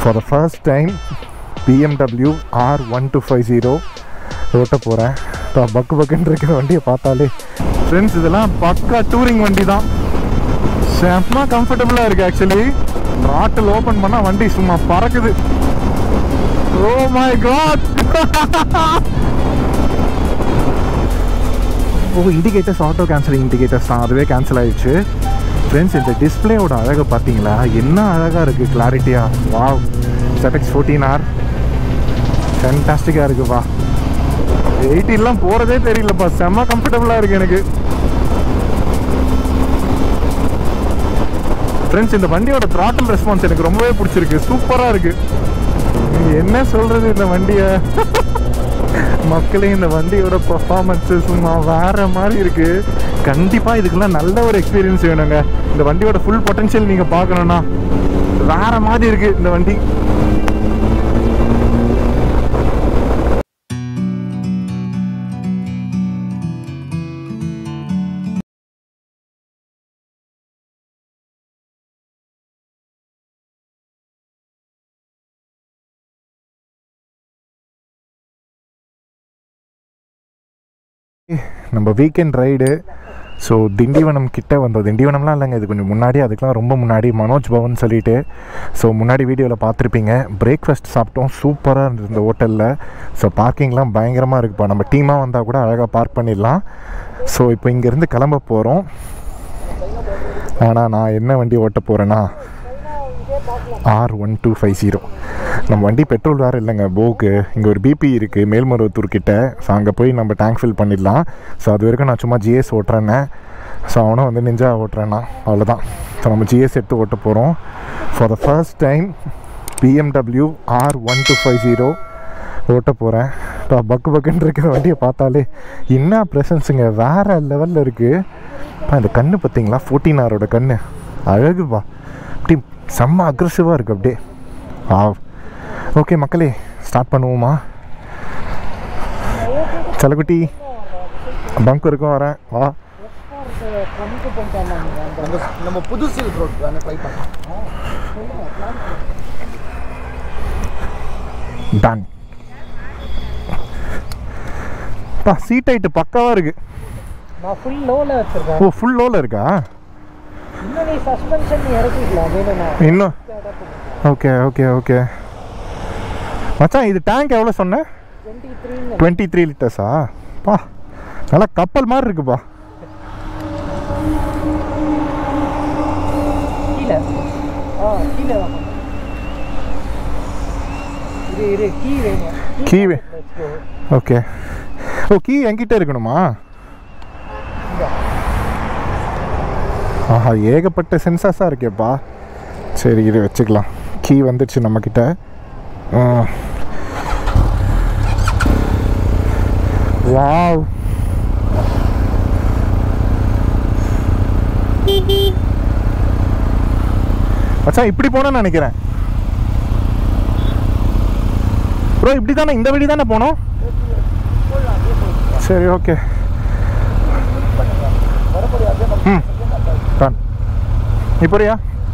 For the first time BMW R one two five zero ஓட்ட போகிறேன் பக்கு பக்குன்னு இருக்கிற வண்டியை பார்த்தாலே ஃப்ரெண்ட்ஸ் இதெல்லாம் பக்கா டூரிங் வண்டி தான் செம்ம கம்ஃபர்டபுளாக இருக்குது ஆக்சுவலி ராட்டில் ஓப்பன் பண்ணால் வண்டி சும்மா பறக்குது oh my God oh indicators auto cancelling indicators தான் அதுவே கேன்சல் ஆயிடுச்சு ஃப்ரெண்ட்ஸ் இந்த டிஸ்பிளேயோட அழகை பார்த்தீங்களா என்ன அழகாக இருக்குது கிளாரிட்டியாக வாவ் ZX ஃபோர்டீன் ஆர் ஃபேன்டாஸ்டிக்காக இருக்குப்பா எயிட்டிலாம் போகிறதே தெரியலப்பா செம்ம கம்ஃபர்டபுளாக இருக்குது எனக்கு ஃப்ரெண்ட்ஸ் இந்த வண்டியோட த்ராட்டில் ரெஸ்பான்ஸ் எனக்கு ரொம்பவே பிடிச்சிருக்கு சூப்பராக இருக்குது என்ன சொல்கிறது இந்த வண்டியை மக்களே இந்த வண்டியோட பர்ஃபார்மன்ஸு சும்மா வேற மாதிரி இருக்கு கண்டிப்பாக இதுக்கெல்லாம் நல்ல ஒரு எக்ஸ்பீரியன்ஸ் வேணுங்க இந்த வண்டியோட ஃபுல் பொட்டன்ஷியல் நீங்கள் பார்க்கணுன்னா வேற மாதிரி இருக்கு இந்த வண்டி நம்ம வீக்கெண்ட் ரைடு ஸோ திண்டிவனம் கிட்ட வந்தோம் திண்டிவனம்லாம் இல்லைங்க இது கொஞ்சம் முன்னாடி அதுக்கெலாம் ரொம்ப முன்னாடி மனோஜ் பவன் சொல்லிட்டு ஸோ முன்னாடி வீடியோவில் பார்த்துருப்பீங்க பிரேக்ஃபாஸ்ட் சாப்பிட்டோம் சூப்பராக இருந்தது இந்த ஹோட்டலில் ஸோ பார்க்கிங்லாம் பயங்கரமாக இருக்குப்பா நம்ம டீமாக வந்தால் கூட அழகாக பார்க் பண்ணிடலாம் ஸோ இப்போ இங்கேருந்து கிளம்ப போகிறோம் ஆனால் நான் என்ன வண்டி ஓட்ட போகிறேன்னா R one two five zero நம்ம வண்டி பெட்ரோல் வேறு இல்லைங்க போக்கு இங்கே ஒரு பிபி இருக்குது மேல்மருவத்தூர் கிட்ட ஸோ அங்கே போய் நம்ம டேங்க் ஃபில் பண்ணிடலாம் ஸோ அது வரைக்கும் நான் சும்மா ஜிஎஸ் ஓட்டுறேன்னே ஸோ அவனும் வந்து நெஞ்சா ஓட்டுறேன்னா அவ்வளோதான் ஸோ நம்ம ஜிஎஸ் எடுத்து ஓட்ட போகிறோம் for the first time BMW R one two five zero ஓட்ட போகிறேன் இப்போ பக்கு பக்குன்னு இருக்கிற வண்டியை பார்த்தாலே என்ன ப்ரெசன்ஸுங்க வேறு லெவலில் இருக்குது இப்போ இந்த கண்ணு பார்த்தீங்களா ஃபோர்டீன் ஆரோட கண்ணு அழகுப்பா அப்படி செம்ம அக்ரெசிவாக இருக்குது அப்படியே ஆ ஓகே மக்களே ஸ்டார்ட் பண்ணுவோமா செலக்குட்டி பங்க் இருக்கும் வரேன் வா நம்ம நம்ம புது சில்க் ரோட் தானே ட்ரை பண்ணலாம் டன் பா சீட் ஹைட்டு பக்காவாக இருக்கு நான் ஃபுல் லோவில் வச்சிருக்கேன் ஓ ஃபுல் லோவில் இருக்கா இன்னும் நீ சஸ்பென்ஷன் நீ இறக்கிக்கலாம் வேணும்னா இன்னும் ஓகே ஓகே ஓகே மச்சான் இது டேங்க் எவ்வளோ சொன்னேன் டுவெண்ட்டி த்ரீன்னு டுவெண்ட்டி த்ரீ லிட்டர்ஸா பா நல்லா கப்பல் மாதிரி இருக்குப்பா கீழே ஆ கீழே தான் இரு இரு கீ வேணும் கீ வே- Let's go. Okay oh key என்கிட்ட இருக்கணுமா இந்தா. ஆஹா ஏகப்பட்ட சென்சார்ஸாக இருக்கேப்பா சரி இது வச்சுக்கலாம் கீ வந்துடுச்சு நம்மக்கிட்ட வாவ் மச்சான் இப்படி போனோம்னு நினைக்கிறேன் ப்ரோ இப்படி தானே இந்த வழி தானே போனோம் சரி ஓகே ம் டன் இப்படியா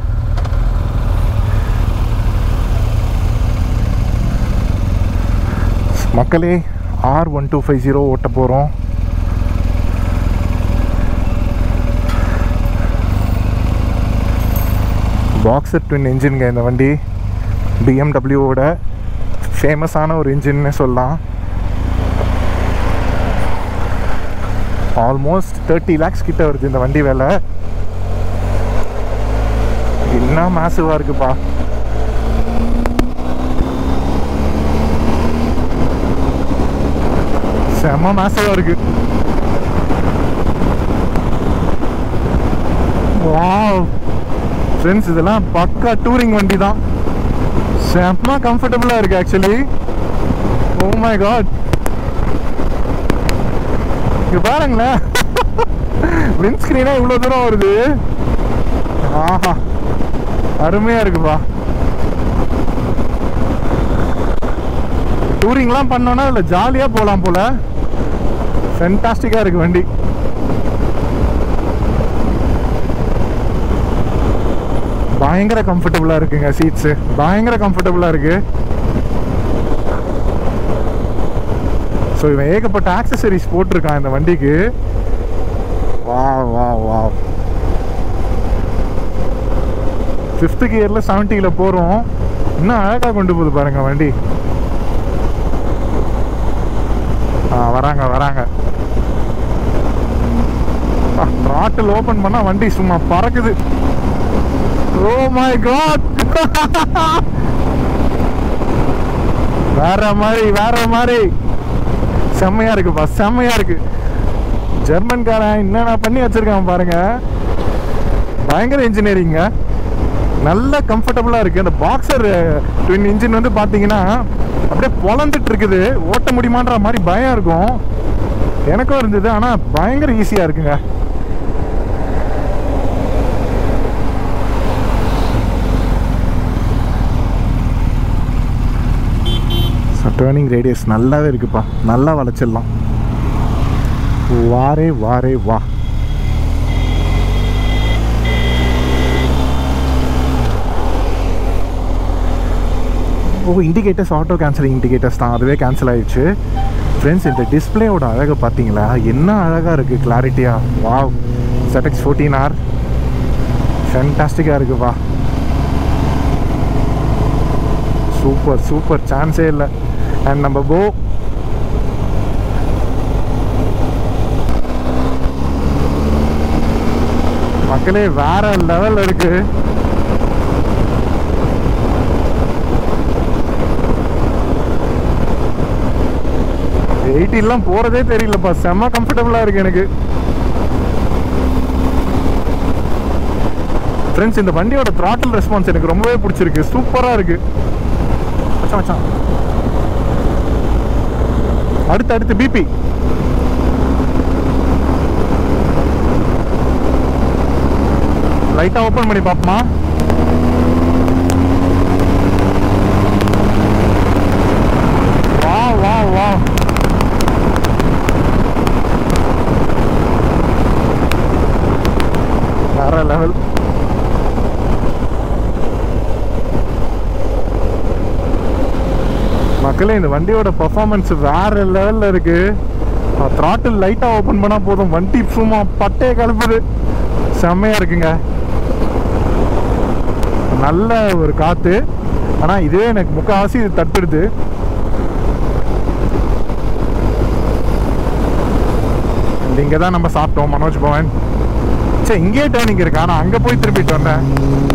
மக்களே R one two five zero ஓட்ட போகிறோம் பாக்ஸர் ட்வின் இன்ஜின்ங்க இந்த வண்டி பிஎம்டபிள்யூவோட ஃபேமஸான ஒரு இன்ஜின்னு சொல்லலாம் ஆல்மோஸ்ட் தேர்ட்டி லேக்ஸ் கிட்ட வருது இந்த வண்டி விலை என்ன மேசிவாக இருக்குப்பா செம மேசிவாக இருக்கு வாவ் ஃப்ரெண்ட்ஸ் இதெல்லாம் பக்கா டூரிங் வண்டி தான் செம்ம கம்ஃபர்டபுளாக இருக்கு ஆக்சுவலி ஓ மை காட் இங்க பாருங்களேன் விண்ட்ஸ்கிரீனே இவ்வளோ தூரம் வருது ஆஹா அருமையா இருக்குப்பா டூரிங்லாம் பண்ணோன்னா இதில் ஜாலியாக போகலாம் போல ஃபென்டாஸ்டிக்காக இருக்கு வண்டி பயங்கர கம்ஃபர்டபுளாக இருக்குங்க சீட்ஸு பயங்கர கம்ஃபர்டபுளாக இருக்கு ஸோ இவன் ஏகப்பட்ட ஆக்சசரிஸ் போட்டிருக்கான் இந்த வண்டிக்கு வா வா வா ஃபிஃப்த் கியரில் செவன்ட்டியில் போகிறோம் இன்னும் அழகாக கொண்டு போகுது பாருங்க வண்டி ஆ வராங்க வராங்க த்ராட்டில் ஓப்பன் பண்ணால் வண்டி சும்மா பறக்குது ஓ மை காட் வேற மாதிரி வேற மாதிரி செம்மையா இருக்குப்பா செம்மையா இருக்கு ஜெர்மன்காரன் என்னென்ன பண்ணி வச்சிருக்கான் பாருங்க பயங்கர இன்ஜினியரிங்க நல்ல கம்ஃபர்டபுளாக இருக்குது அந்த பாக்ஸர் ட்வின் இன்ஜின் வந்து பார்த்தீங்கன்னா அப்படியே பொழந்துட்டு இருக்குது ஓட்ட முடியுமான்ற மாதிரி பயம் இருக்கும் எனக்கும் இருந்தது ஆனால் பயங்கர ஈஸியாக இருக்குங்க ஸோ டேர்னிங் ரேடியஸ் நல்லாவே இருக்குப்பா நல்லா வளைச்சிடலாம் வாரே வாரே வா oh indicators auto cancelling indicators தான் அதுவே கேன்சல் ஆயிடுச்சு ஃப்ரெண்ட்ஸ் இந்த டிஸ்பிளேயோட அழகை பார்த்தீங்களா என்ன அழகாக இருக்குது கிளாரிட்டியாக வா ZX ஃபோர்டீன் ஆர் ஃபென்டாஸ்டிக்காக இருக்குப்பா சூப்பர் சூப்பர் சான்ஸே இல்லை அண்ட் நம்ம போ மக்களே வேற லெவல் இருக்கு எயிட்டிலாம் போறதே தெரியலப்பா செம்ம கம்ஃபர்டபுளா இருக்கு எனக்கு ஃப்ரெண்ட்ஸ் இந்த வண்டியோட த்ராட்டில் ரெஸ்பான்ஸ் எனக்கு ரொம்பவே பிடிச்சிருக்கு சூப்பரா இருக்கு மச்சான் மச்சான் அடுத்து அடுத்து பிபி லைட்டா ஓபன் பண்ணி பாப்போமா வா வா வா வேற லெவல் மக்களே இந்த வண்டியோட பர்ஃபார்மன்ஸ் வேற லெவல்ல இருக்கு த்ராட்டில் லைட்டா ஓபன் பண்ணா போதும் வண்டி சும்மா பட்டையை கலப்புது செம்மையா இருக்குங்க நல்ல ஒரு காத்து ஆனா இதுவே எனக்கு முக்கால்வாசி இது தட்டுடுது இங்கே தான் நம்ம சாப்பிட்டோம் மனோஜ் பவன் சே இங்கேயே டேர்னிங் இருக்கு ஆனா அங்க போய் திரும்பிட்டு வந்தேன்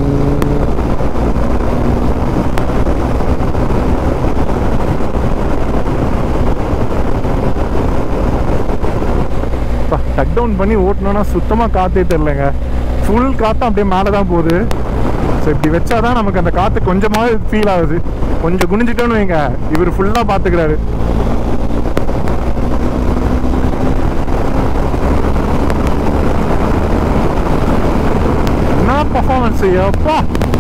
டக் டவுன் பண்ணி ஓட்டணும்னா சுத்தமாக காற்றே தெரிலங்க ஃபுல் காற்று அப்படியே மேலே தான் போகுது ஸோ இப்படி வச்சாதான் நமக்கு அந்த காற்று கொஞ்சமாவது ஃபீல் ஆகுது கொஞ்சம் குனிஞ்சிட்டோன்னு வைங்க இவர் ஃபுல்லாக பார்த்துக்கிறாரு என்ன பர்ஃபார்மன்ஸ் எப்பா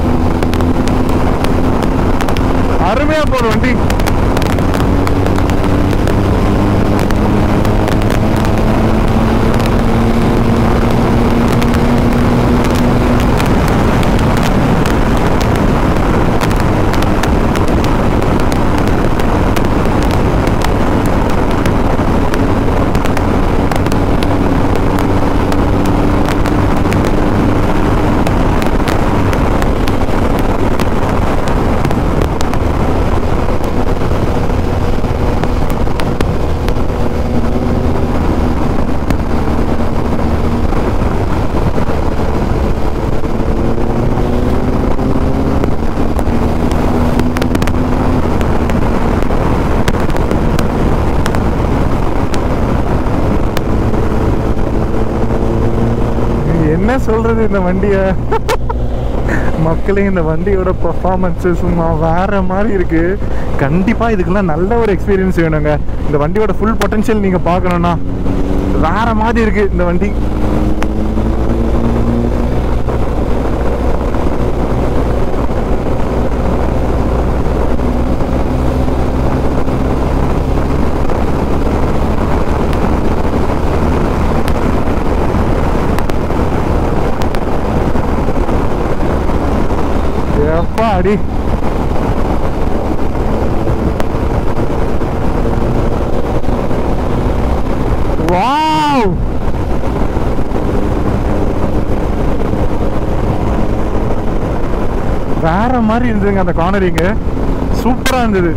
அருமையா போகுது வண்டி என்ன சொல்றது இந்த வண்டியை மக்களே இந்த வண்டியோட பர்ஃபார்மன்ஸு சும்மா வேற மாதிரி இருக்கு கண்டிப்பாக இதுக்கெல்லாம் நல்ல ஒரு எக்ஸ்பீரியன்ஸ் வேணுங்க இந்த வண்டியோட ஃபுல் பொட்டன்ஷியல் நீங்கள் பார்க்கணுன்னா வேற மாதிரி இருக்கு இந்த வண்டி மாதிரி இருந்ததுங்க அந்த கார்னரிங்கு சூப்பராக இருந்தது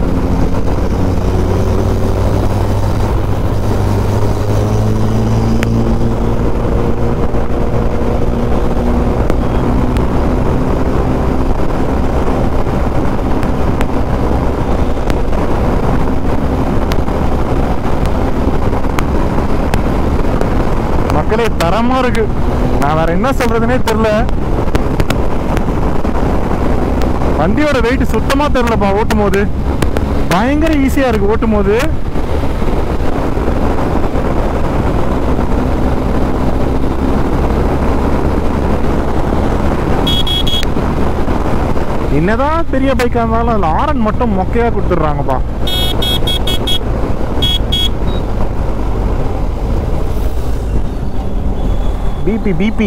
மக்களே தரமா இருக்கு நான் வேற என்ன சொல்றதுனே தெரியல வண்டியோட வெயிட் சுத்தமா தெரியலப்பா ஓட்டும் போது பயங்கர ஈஸியா இருக்கு ஓட்டும் போது என்னதான் பெரிய பைக்கா இருந்தாலும் அதுல ஆரன் மட்டும் மொக்கையா கொடுத்துட்றாங்கப்பா பிபி பிபி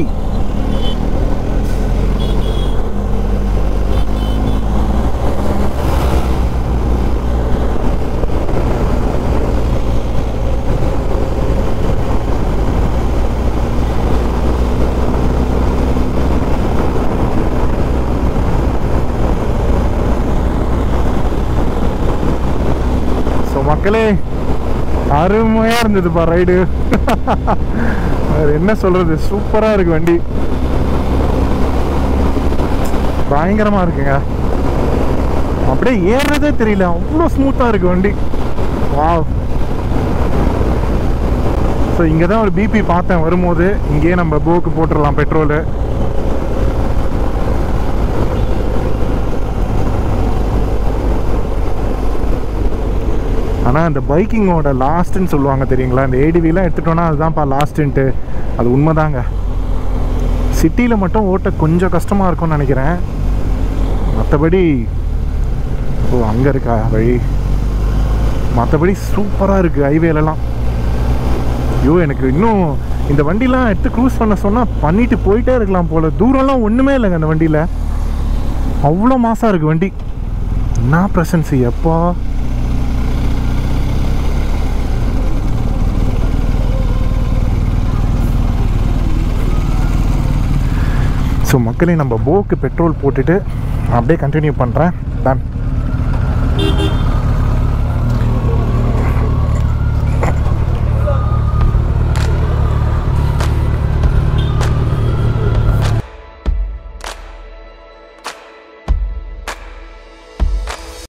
ஸோ மக்களே அருமையாக இருந்ததுப்பா ரைடு வேறு என்ன சொல்கிறது சூப்பராக இருக்கு வண்டி பயங்கரமாக இருக்குங்க அப்படியே ஏறுறதே தெரியல அவ்வளோ ஸ்மூத்தாக இருக்கு வண்டி வாவ் ஸோ இங்கே தான் ஒரு பிபி பார்த்தேன் வரும்போது இங்கேயே நம்ம போக்கு போட்டுடலாம் பெட்ரோலு ஆனால் அந்த பைக்கிங்கோட லாஸ்ட்டுன்னு சொல்லுவாங்க தெரியுங்களா இந்த ஏடிவிலாம் எடுத்துட்டோன்னா அதுதான்ப்பா லாஸ்ட்டுன்ட்டு அது உண்மைதாங்க சிட்டியில் மட்டும் ஓட்ட கொஞ்சம் கஷ்டமாக இருக்கும்னு நினைக்கிறேன் மற்றபடி ஓ அங்கே இருக்கா வழி மற்றபடி சூப்பராக இருக்குது ஹைவேலலாம் ஐயோ எனக்கு இன்னும் இந்த வண்டிலாம் எடுத்து க்ரூஸ் பண்ண சொன்னால் பண்ணிட்டு போயிட்டே இருக்கலாம் போல் தூரம்லாம் ஒன்றுமே இல்லைங்க அந்த வண்டியில் அவ்வளோ மாசாக இருக்குது வண்டி என்ன ப்ரெசன்ஸ் எப்பா ஸோ மக்களே நம்ம போக்கு பெட்ரோல் போட்டுட்டு அப்படியே கண்டினியூ பண்ணுறேன் டன்